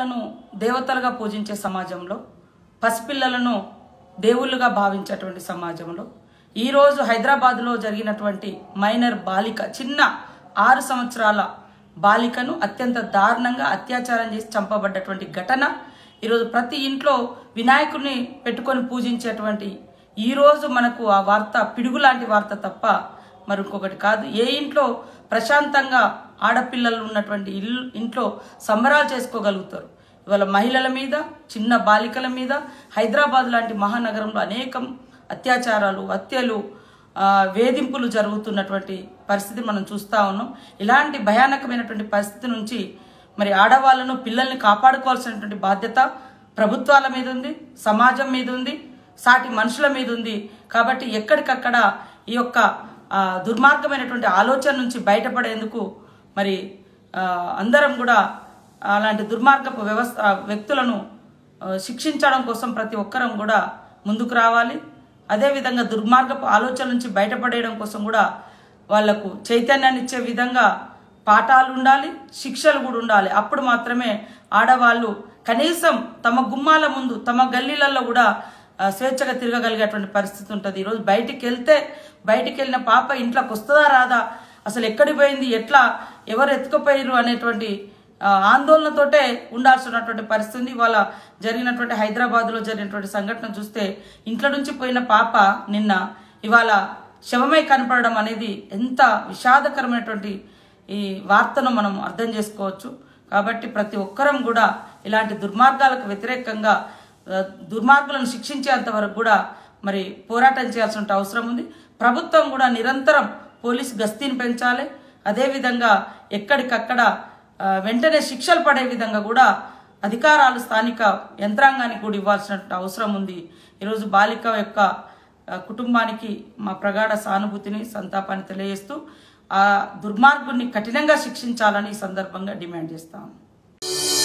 ఆడపిల్లలను దేవతలుగా పూజించే సమాజంలో పసిపిల్లలను దేవుళ్ళుగా భావించేటువంటి సమాజంలో ఈరోజు హైదరాబాద్లో జరిగినటువంటి మైనర్ బాలిక చిన్న ఆరు సంవత్సరాల బాలికను అత్యంత దారుణంగా అత్యాచారం చేసి చంపబడ్డటువంటి ఘటన ఈరోజు ప్రతి ఇంట్లో వినాయకుడిని పెట్టుకొని పూజించేటువంటి ఈరోజు మనకు ఆ వార్త పిడుగు లాంటి వార్త తప్ప మరొకటి కాదు ఏ ఇంట్లో ప్రశాంతంగా ఆడపిల్లలు ఉన్నటువంటి ఇల్లు ఇంట్లో సంబరాలు చేసుకోగలుగుతారు ఇవాళ మహిళల మీద చిన్న బాలికల మీద హైదరాబాద్ లాంటి మహానగరంలో అనేకం అత్యాచారాలు హత్యలు ఆ, వేధింపులు జరుగుతున్నటువంటి పరిస్థితి మనం చూస్తా ఉన్నాం ఇలాంటి భయానకమైనటువంటి పరిస్థితి నుంచి మరి ఆడవాళ్ళను పిల్లల్ని కాపాడుకోవాల్సినటువంటి బాధ్యత ప్రభుత్వాల మీద ఉంది సమాజం మీద ఉంది సాటి మనుషుల మీద ఉంది కాబట్టి ఎక్కడికక్కడ ఈ యొక్క ఆ, దుర్మార్గమైనటువంటి ఆలోచన నుంచి బయటపడేందుకు మరి ఆ, అందరం కూడా అలాంటి దుర్మార్గపు వ్యవస్థ ఆ, వ్యక్తులను ఆ, శిక్షించడం కోసం ప్రతి ఒక్కరం కూడా ముందుకు రావాలి అదేవిధంగా దుర్మార్గపు ఆలోచన నుంచి బయటపడేయడం కోసం కూడా వాళ్లకు చైతన్యాన్ని ఇచ్చే విధంగా పాఠాలు ఉండాలి శిక్షలు కూడా ఉండాలి అప్పుడు మాత్రమే ఆడవాళ్ళు కనీసం తమ గుమ్మాల ముందు తమ గల్లీలలో కూడా ఆ, స్వేచ్ఛగా తిరగగలిగేటువంటి పరిస్థితి ఉంటుంది ఈరోజు బయటికి వెళ్తే బయటికి వెళ్ళిన పాప ఇంట్లోకి వస్తుందా రాదా అసలు ఎక్కడికి పోయింది ఎట్లా ఎవరు ఎత్తుకుపోయారు అనేటువంటి ఆ, ఆందోళనతోటే ఉండాల్సినటువంటి పరిస్థితి ఉంది ఇవాళ జరిగినటువంటి హైదరాబాద్లో జరిగినటువంటి సంఘటన చూస్తే ఇంట్లో నుంచి పోయిన పాప నిన్న ఇవాళ శవమై కనపడడం అనేది ఎంత విషాదకరమైనటువంటి ఈ వార్తను మనం అర్థం చేసుకోవచ్చు కాబట్టి ప్రతి ఒక్కరం కూడా ఇలాంటి దుర్మార్గాలకు వ్యతిరేకంగా ఆ, దుర్మార్గులను శిక్షించేంత వరకు కూడా మరి పోరాటం చేయాల్సిన అవసరం ఉంది ప్రభుత్వం కూడా నిరంతరం పోలీస్ గస్తీని పెంచాలి అదేవిధంగా ఎక్కడికక్కడ ఆ, వెంటనే శిక్షలు పడే విధంగా కూడా అధికారాలు స్థానిక యంత్రాంగానికి కూడా ఇవ్వాల్సిన అవసరం ఉంది ఈరోజు బాలిక యొక్క ఆ, కుటుంబానికి మా ప్రగాఢ సానుభూతిని సంతాపాన్ని తెలియజేస్తూ ఆ దుర్మార్గుని కఠినంగా శిక్షించాలని ఈ సందర్భంగా డిమాండ్ చేస్తాము